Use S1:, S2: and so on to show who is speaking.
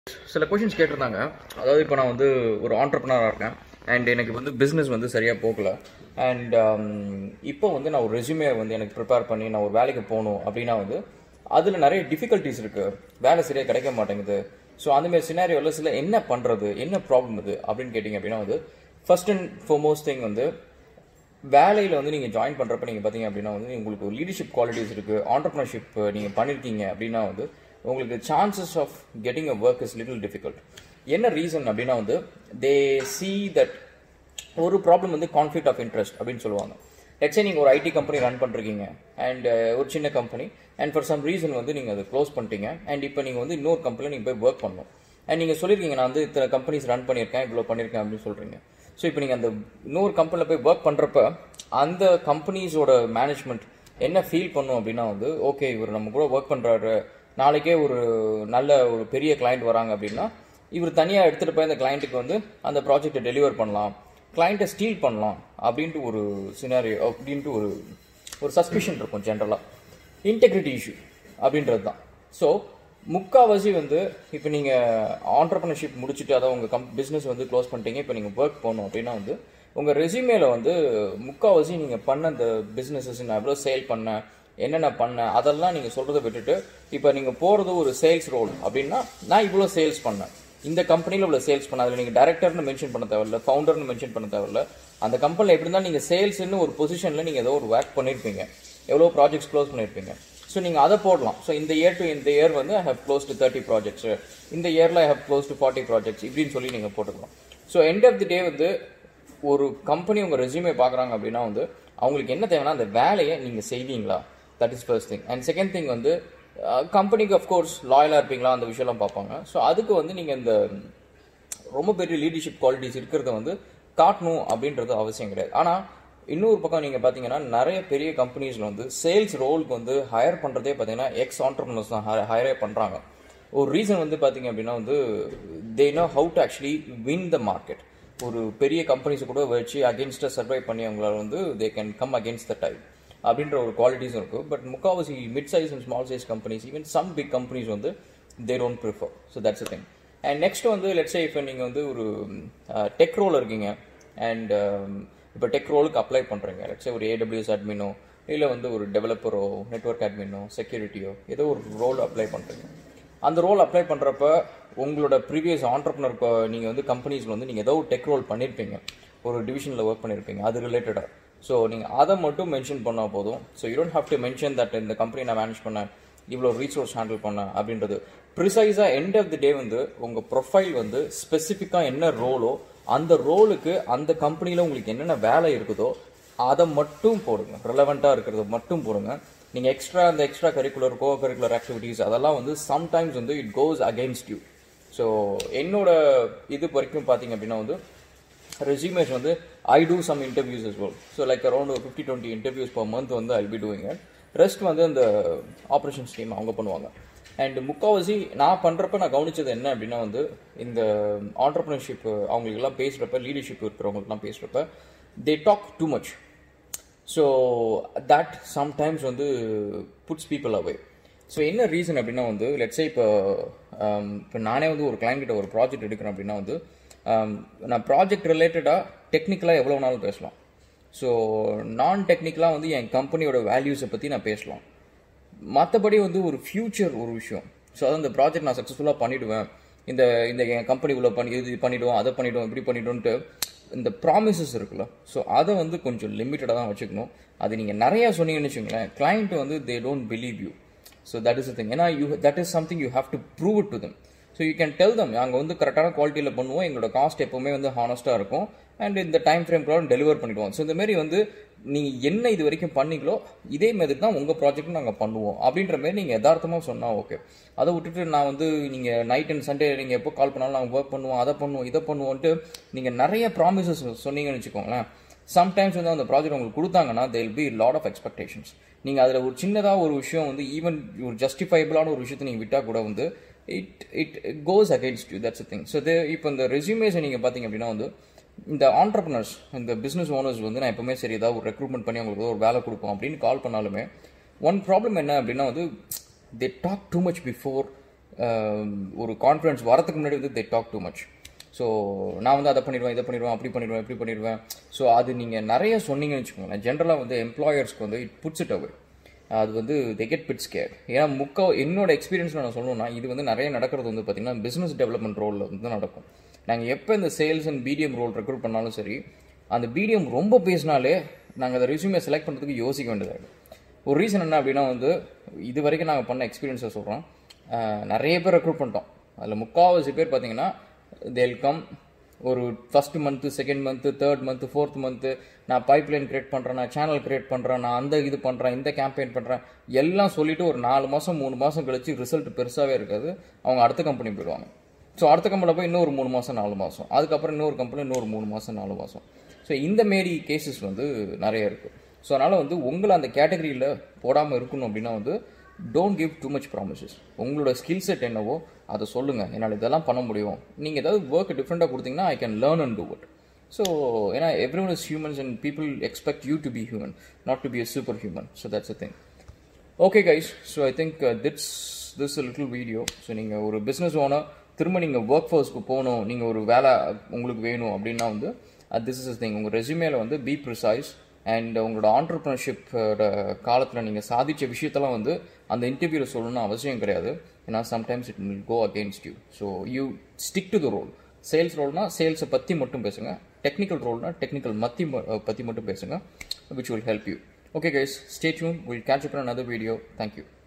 S1: சில கொஷின்ஸ் கேட்டிருந்தாங்க அதாவது இப்போ நான் வந்து ஒரு ஆண்டர்பனராக இருக்கேன் அண்ட் எனக்கு வந்து பிஸ்னஸ் வந்து சரியாக போகல அண்ட் இப்போ வந்து நான் ஒரு ரெஸ்யூமே வந்து எனக்கு ப்ரிப்பேர் பண்ணி நான் ஒரு வேலைக்கு போகணும் அப்படின்னா வந்து அதில் நிறைய டிஃபிகல்ட்டிஸ் இருக்குது வேலை சரியாக கிடைக்க மாட்டேங்குது ஸோ அந்தமாரி சினாரியோவில் சில என்ன பண்ணுறது என்ன ப்ராப்ளம் இது அப்படின்னு கேட்டிங்க அப்படின்னா வந்து ஃபர்ஸ்ட் அண்ட் ஃபோர்மோஸ்ட் திங் வந்து வேலையில் வந்து நீங்கள் ஜாயின் பண்ணுறப்ப நீங்கள் பார்த்தீங்க அப்படின்னா வந்து உங்களுக்கு லீடர்ஷிப் குவாலிட்டிஸ் இருக்குது ஆண்டர்ப்ரனர்ஷிப் நீங்கள் பண்ணியிருக்கீங்க அப்படின்னா வந்து உங்களுக்கு chances of getting a work is little difficult என்ன ரீசன் அப்படின்னா வந்து தே see தட் ஒரு ப்ராப்ளம் வந்து கான்ஃப்ளிக் ஆஃப் இன்ட்ரெஸ்ட் அப்படின்னு சொல்லுவாங்க லெட்ஸே நீங்கள் ஒரு ஐடி கம்பெனி ரன் பண்ணுறீங்க அண்ட் ஒரு சின்ன company and for some reason வந்து நீங்கள் அதை க்ளோஸ் பண்ணிட்டீங்க அண்ட் இப்போ நீங்கள் வந்து இன்னொரு கம்பெனியில் நீங்கள் போய் ஒர்க் பண்ணணும் அண்ட் நீங்கள் சொல்லியிருக்கீங்க நான் வந்து இத்தனை கம்பெனிஸ் ரன் பண்ணியிருக்கேன் இவ்வளோ பண்ணியிருக்கேன் அப்படின்னு சொல்கிறீங்க ஸோ இப்போ நீங்கள் அந்த இன்னொரு கம்பெனியில் போய் ஒர்க் பண்ணுறப்ப அந்த கம்பெனிஸோட மேனேஜ்மெண்ட் என்ன ஃபீல் பண்ணும் அப்படின்னா வந்து ஓகே இவர் நம்ம கூட ஒர்க் பண்ணுறாரு நாளைக்கே ஒரு நல்ல ஒரு பெரிய கிளைண்ட் வராங்க அப்படின்னா இவர் தனியாக எடுத்துகிட்டு போய் அந்த கிளைண்ட்டுக்கு வந்து அந்த ப்ராஜெக்டை டெலிவர் பண்ணலாம் கிளைண்ட்டை ஸ்டீல் பண்ணலாம் அப்படின்ட்டு ஒரு சினாரியோ அப்படின்ட்டு ஒரு ஒரு சஸ்பிஷன் இருக்கும் ஜென்ரலாக இன்டெகிரிட்டி இஷ்யூ அப்படின்றது தான் ஸோ முக்காவாசி வந்து இப்போ நீங்கள் ஆண்டர்பனர்ஷிப் முடிச்சுட்டு அதாவது உங்கள் கம் பிஸ்னஸ் வந்து க்ளோஸ் பண்ணிட்டீங்க இப்போ நீங்கள் ஒர்க் போகணும் அப்படின்னா வந்து உங்கள் ரெசியூமேல வந்து முக்காவாசி நீங்கள் பண்ண அந்த பிஸ்னஸஸ் நான் எவ்வளோ சேல் பண்ணேன் என்னென்ன பண்ணேன் அதெல்லாம் நீங்கள் சொல்கிறத விட்டுட்டு இப்போ நீங்கள் போகிறது ஒரு சேல்ஸ் ரோல் அப்படின்னா நான் இவ்வளோ சேல்ஸ் பண்ணேன் இந்த கம்பெனியில் இவ்வளோ சேல்ஸ் பண்ண அதில் நீங்கள் டேரக்டர்னு மென்ஷன் பண்ண தேவையில்ல ஃபவுண்டர்னு மென்ஷன் பண்ண தேவையில்ல அந்த கம்பெனியில் எப்படி இருந்தாலும் நீங்கள் சேல்ஸ்னு ஒரு பொசிஷனில் நீங்கள் ஏதோ ஒரு ஒர்க் பண்ணியிருப்பீங்க எவ்வளோ ப்ராஜெக்ட்ஸ் க்ளோஸ் பண்ணியிருப்பீங்க ஸோ நீங்கள் அதை போடலாம் ஸோ இந்த இயர் டு இந்த இயர் வந்து I have close to thirty projects இந்த இயரில் I have close to forty projects இப்படின்னு சொல்லி நீங்கள் போட்டுக்கலாம் so end of the day வந்து ஒரு கம்பெனி உங்கள் ரெஸ்யூமே பார்க்குறாங்க அப்படின்னா வந்து அவங்களுக்கு என்ன தேவைன்னா அந்த வேலையை நீங்கள் செய்வீங்களா that is first thing and second thing வந்து கம்பெனிக்கு அஃப்கோர்ஸ் லாயலாக இருப்பீங்களா அந்த விஷயம்லாம் பார்ப்பாங்க ஸோ அதுக்கு வந்து நீங்கள் இந்த ரொம்ப பெரிய லீடர்ஷிப் குவாலிட்டிஸ் இருக்கிறத வந்து காட்டணும் அப்படின்றது அவசியம் கிடையாது ஆனால் இன்னொரு பக்கம் நீங்கள் பார்த்தீங்கன்னா நிறைய பெரிய கம்பெனிஸில் வந்து சேல்ஸ் ரோலுக்கு வந்து ஹையர் பண்ணுறதே பார்த்தீங்கன்னா எக்ஸ் ஆண்டர்பனர்ஸ் தான் ஹையரே பண்ணுறாங்க ஒரு ரீசன் வந்து பார்த்தீங்க அப்படின்னா வந்து they know how to actually win the market ஒரு பெரிய கம்பெனிஸை கூட வச்சு அகேன்ஸ்டாக சர்வை பண்ணி அவங்களால வந்து they can come against the time அப்படின்ற ஒரு குவாலிட்டிஸும் இருக்குது பட் முக்கால்வாசி mid size and small size companies even some big companies வந்து they don't prefer so that's a thing and next வந்து லெட்ஸே இப்போ நீங்கள் வந்து ஒரு டெக் ரோல் இருக்கீங்க அண்ட் இப்போ டெக் ரோலுக்கு அப்ளை பண்ணுறீங்க லெட்ஸே ஒரு ஏடபிள்யூஎஸ் அட்மினோ இல்லை வந்து ஒரு டெவலப்பரோ நெட்ஒர்க் அட்மினோ செக்யூரிட்டியோ ஏதோ ஒரு ரோல் அப்ளை பண்ணுறீங்க அந்த ரோல் அப்ளை பண்ணுறப்ப உங்களோட ப்ரீவியஸ் ஆண்டர்பனர் நீங்கள் வந்து கம்பெனிஸில் வந்து நீங்கள் ஏதோ ஒரு டெக் ரோல் பண்ணியிருப்பீங்க ஒரு டிவிஷனில் ஒர்க் பண்ணியிருப்பீங்க அது ரிலேட்டடாக ஸோ நீங்கள் அதை மட்டும் மென்ஷன் பண்ணால் போதும் so you don't have to mention that இந்த கம்பெனி நான் மேனேஜ் பண்ணேன் இவ்வளோ ரீசோர்ஸ் ஹேண்டில் பண்ணேன் அப்படின்றது ப்ரிசைஸாக எண்ட் ஆஃப் தி டே வந்து உங்கள் ப்ரொஃபைல் வந்து ஸ்பெசிஃபிக்காக என்ன ரோலோ அந்த ரோலுக்கு அந்த கம்பெனியில் உங்களுக்கு என்னென்ன வேலை இருக்குதோ அதை மட்டும் போடுங்க ரிலவெண்ட்டாக இருக்கிறத மட்டும் போடுங்க நீங்கள் எக்ஸ்ட்ரா அந்த extra curricular co curricular activities அதெல்லாம் வந்து சம்டைம்ஸ் வந்து it goes against you so என்னோட இது வரைக்கும் பார்த்தீங்க அப்படின்னா வந்து ரெசியூமேஸ் வந்து I do some interviews as well so like around ஒரு fifty twenty interviews per month வந்து I be doing it rest வந்து அந்த ஆப்ரேஷன்ஸ் டீம் அவங்க பண்ணுவாங்க அண்ட் முக்கால்வாசி நான் பண்ணுறப்ப நான் கவனிச்சது என்ன அப்படின்னா வந்து இந்த ஆண்டர்பிரினர்ஷிப் அவங்களுக்கெல்லாம் பேசுகிறப்ப லீடர்ஷிப் இருக்கிறவங்களுக்குலாம் பேசுகிறப்ப they talk too much so that sometimes வந்து புட்ஸ் பீப்புள் அவே ஸோ என்ன ரீசன் அப்படின்னா வந்து லெட்ஸே இப்போ இப்போ நானே வந்து ஒரு client கிட்ட ஒரு ப்ராஜெக்ட் எடுக்கிறேன் அப்படின்னா வந்து நான் ப்ராஜெக்ட் ரிலேட்டடாக டெக்னிக்கலாக எவ்வளோ நாளும் பேசலாம் ஸோ நான் டெக்னிக்கலாக வந்து என் கம்பெனியோட வேல்யூஸை பற்றி நான் பேசலாம் மற்றபடி வந்து ஒரு ஃப்யூச்சர் ஒரு விஷயம் ஸோ அதாவது இந்த ப்ராஜெக்ட் நான் சக்ஸஸ்ஃபுல்லாக பண்ணிவிடுவேன் இந்த இந்த என் கம்பெனி இவ்வளோ பண்ணி இது பண்ணிவிடுவோம் அதை பண்ணிவிடுவோம் இப்படி பண்ணிவிடுவோன்ட்டு இந்த ப்ராமிசஸ் இருக்குல்ல ஸோ அதை வந்து கொஞ்சம் லிமிட்டடாக தான் வச்சுக்கணும் அது நீங்கள் நிறையா சொன்னீங்கன்னு வச்சுங்களேன் கிளைண்ட் வந்து they don't believe you so that is thing ஏன்னா you that is something you have to prove it to them so you can tell them நாங்கள் வந்து கரெக்டான குவாலிட்டியில் பண்ணுவோம் எங்களோட காஸ்ட் எப்போவுமே வந்து ஹானஸ்ட்டாக இருக்கும் அண்ட் இந்த டைம் ஃப்ரேம் ப்ராப்ளம் டெலிவர் பண்ணிடுவோம் ஸோ இந்த மாதிரி வந்து நீங்கள் என்ன இது வரைக்கும் பண்ணீங்களோ இதே மாதிரி தான் உங்கள் ப்ராஜெக்ட் நாங்கள் பண்ணுவோம் அப்படின்ற மாதிரி நீங்கள் யதார்த்தமாக சொன்னால் ஓகே அதை விட்டுட்டு நான் வந்து நீங்கள் நைட் அண்ட் சண்டே நீங்கள் எப்போ கால் பண்ணாலும் நாங்கள் ஒர்க் பண்ணுவோம் அதை பண்ணுவோம் இதை பண்ணுவோன்ட்டு நீங்கள் நிறைய ப்ராமிசஸ் சொன்னீங்கன்னு வச்சுக்கோங்களேன் சம்டைம்ஸ் வந்து அந்த ப்ராஜெக்ட் உங்களுக்கு கொடுத்தாங்கன்னா they'll be lot of expectations நீங்கள் அதில் ஒரு சின்னதாக ஒரு விஷயம் வந்து ஈவன் ஒரு ஜஸ்டிஃபைபிளான ஒரு விஷயத்தை நீங்கள் விட்டால் கூட வந்து it it goes against you that's thing so இது இப்போ இந்த ரெசியூமேஸை நீங்கள் பார்த்தீங்க அப்படின்னா வந்து இந்த ஆண்டர்பனர்ஸ் இந்த பிஸ்னஸ் ஓனர்ஸ் வந்து நான் எப்பவுமே சரி ஏதாவது ஒரு ரெக்ரூட்மெண்ட் பண்ணி அவங்களுக்கு ஒரு வேலை கொடுப்போம் அப்படின்னு கால் பண்ணாலுமே ஒன் ப்ராப்ளம் என்ன அப்படின்னா வந்து they talk too much before ஒரு கான்ஃபிடன்ஸ் வரதுக்கு முன்னாடி வந்து they talk too much so நான் வந்து அதை பண்ணிடுவேன் இதை பண்ணிடுவேன் அப்படி பண்ணிடுவேன் இப்படி பண்ணிடுவேன் ஸோ அது நீங்கள் நிறைய சொன்னீங்கன்னு வச்சுக்கோங்களேன் ஜென்ரலாக வந்து எம்ப்ளாயர்ஸ்க்கு வந்து இட் புட்ஸ் இட் அவே அது வந்து தே கெட் பிட் ஸ்கேர் ஏன்னா முக்கா என்னோட எக்ஸ்பீரியன்ஸ் நான் சொல்லணும்னா இது வந்து நிறைய நடக்கிறது வந்து பார்த்திங்கன்னா பிஸ்னஸ் டெவலப்மெண்ட் ரோலில் வந்து நடக்கும் நாங்கள் எப்போ இந்த sales and BDM role recruit பண்ணாலும் சரி அந்த பிடிஎம் ரொம்ப பேசினாலே நாங்கள் அதை ரெஸ்யூமே செலக்ட் பண்ணுறதுக்கு யோசிக்க வேண்டியதாக ஒரு ரீசன் என்ன அப்படின்னா வந்து இது வரைக்கும் நாங்கள் பண்ண எக்ஸ்பீரியன்ஸை சொல்கிறோம் நிறைய பேர் ரெக்ரூட் பண்ணிட்டோம் அதில் முக்கால்வாசி பேர் பார்த்தீங்கன்னா தேல் கம் ஒரு first month second month third month fourth month நான் பைப்லைன் கிரியேட் பண்ணுறேன் நான் சேனல் கிரியேட் பண்ணுறேன் நான் அந்த இது பண்ணுறேன் இந்த கேம்பெயின் பண்ணுறேன் எல்லாம் சொல்லிவிட்டு ஒரு நாலு மாதம் மூணு மாதம் கழிச்சு ரிசல்ட் பெருசாகவே இருக்காது அவங்க அடுத்த கம்பெனி போயிடுவாங்க ஸோ அடுத்த கம்பெனியில் போய் இன்னொரு மூணு மாதம் நாலு மாதம் அதுக்கப்புறம் இன்னொரு கம்பெனி இன்னொரு மூணு மாதம் நாலு மாதம் ஸோ இந்த மாரி கேசஸ் வந்து நிறைய இருக்குது ஸோ அதனால் வந்து உங்களை அந்த கேட்டகரியில் போடாமல் இருக்கணும் அப்படின்னா வந்து don't give too much promises உங்களோட ஸ்கில் செட் என்னவோ அதை சொல்லுங்கள் என்னால் இதெல்லாம் பண்ண முடியும் நீங்கள் ஏதாவது ஒர்க் டிஃப்ரெண்ட்டாக கொடுத்தீங்கன்னா I can learn and do it so ஏன்னா everyone is humans and people expect you to be human not to be a superhuman so that's a thing okay guys so I think it's this little video so நீங்கள் ஒரு business owner திரும்ப நீங்கள் work ஃபோர்ஸ்க்கு போகணும் நீங்கள் ஒரு வேலை உங்களுக்கு வேணும் அப்படின்னா வந்து திஸ் இஸ் திங் உங்கள் ரெஸ்யூமேல வந்து பி ப்ரிசைஸ் அண்ட் உங்களோட ஆண்டர்ப்ரனர்ஷிப்போட காலத்தில் நீங்கள் சாதித்த விஷயத்தெல்லாம் வந்து அந்த இன்டர்வியூவில் சொல்லணும்னு அவசியம் கிடையாது ஏன்னா sometimes it will go against you so you stick to the role sales ரோல்னா சேல்ஸை பற்றி மட்டும் பேசுங்க டெக்னிக்கல் ரோல்னா டெக்னிக்கல் மத்தி பற்றி மட்டும் பேசுங்க which will help you okay guys stay tuned will catch up another video thank you